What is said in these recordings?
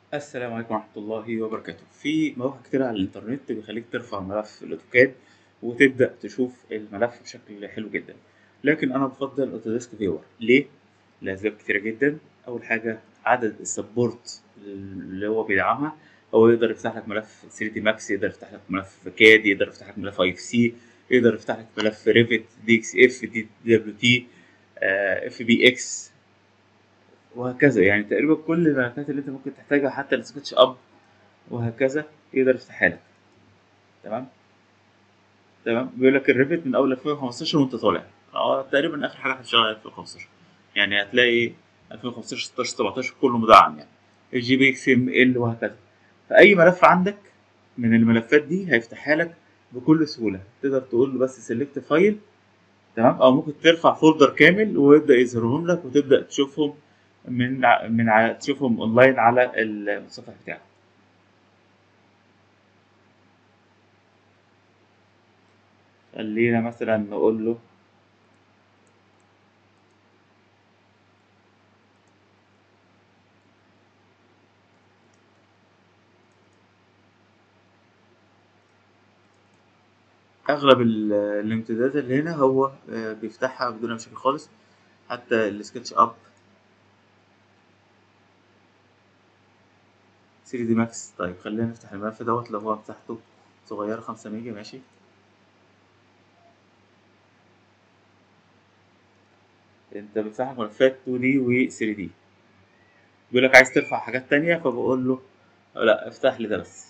السلام عليكم ورحمة الله وبركاته في مواقع كتير على الإنترنت بيخليك ترفع ملف الأوتوكاد وتبدأ تشوف الملف بشكل حلو جدا لكن أنا بفضل أوتوديسك فيور ليه؟ لأسباب كتيرة جدا أول حاجة عدد السبورت اللي هو بيدعمها هو يقدر يفتح لك ملف 3 دي ماكس يقدر يفتح لك ملف كاد يقدر يفتح لك ملف اي اف سي يقدر يفتح لك ملف ريفت دي اكس اف دي دبليو تي اف بي اكس وهكذا يعني تقريبا كل الملفات اللي انت ممكن تحتاجها حتى السكتش اب وهكذا يقدر يفتحها لك تمام تمام بيقول لك الريفت من اول 2015 وانت طالع اه تقريبا اخر حاجه هتشتغل 2015 يعني هتلاقي 2015 16 17 كله مدعم يعني الجي بي اكس ام ال وهكذا فاي ملف عندك من الملفات دي هيفتحها لك بكل سهوله تقدر تقول له بس سيلكت فايل تمام او ممكن ترفع فولدر كامل ويبدا يظهرهم لك وتبدا تشوفهم من ع- من ع- تشوفهم اونلاين على المتصفح بتاعك خلينا مثلا نقول له اغلب ال- الامتدادات اللي هنا هو آه، بيفتحها بدون مشاكل خالص حتى السكتش اب 3 دي ماكس طيب خلينا نفتح الملف دوت لو هو مساحته صغيرة 5 ميجا ماشي انت بتفتح لك ملفات 2 دي و 3 دي بيقول لك عايز ترفع حاجات تانية فبقول له لا افتح لي ده بس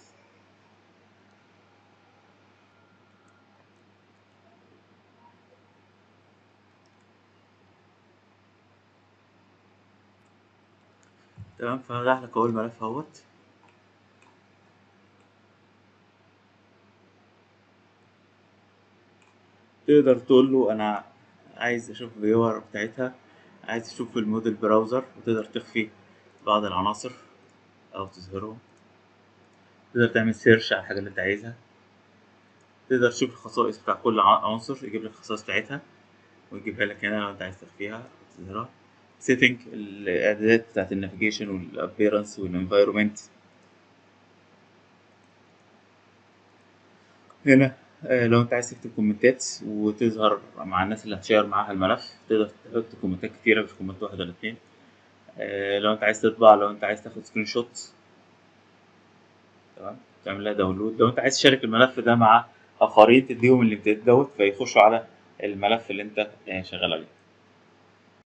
تمام ففتح لك اهو الملف اهوت تقدر تقول له انا عايز اشوف الفيور بتاعتها عايز تشوف الموديل براوزر وتقدر تخفي بعض العناصر او تظهرهم تقدر تعمل سيرش على الحاجة اللي انت عايزها تقدر تشوف الخصائص بتاع كل ع- عنصر يجيب لك الخصائص بتاعتها ويجيبها لك هنا لو انت عايز تخفيها تظهرها سيتنج الاعدادات بتاعت النافيجيشن والابيرنس والانفايرومنت هنا آه، لو انت عايز تكتب كومنتات وتظهر مع الناس اللي هتشير معاها الملف تقدر تكتب كومنتات كتيرة مش كومنت واحد ولا اتنين آه، لو انت عايز تطبع لو انت عايز تاخد سكرين شوت تمام تعمل لها داونلود لو انت عايز تشارك الملف ده مع اخرين تديهم الامتداد دوت فيخشوا على الملف اللي انت آه، شغال عليه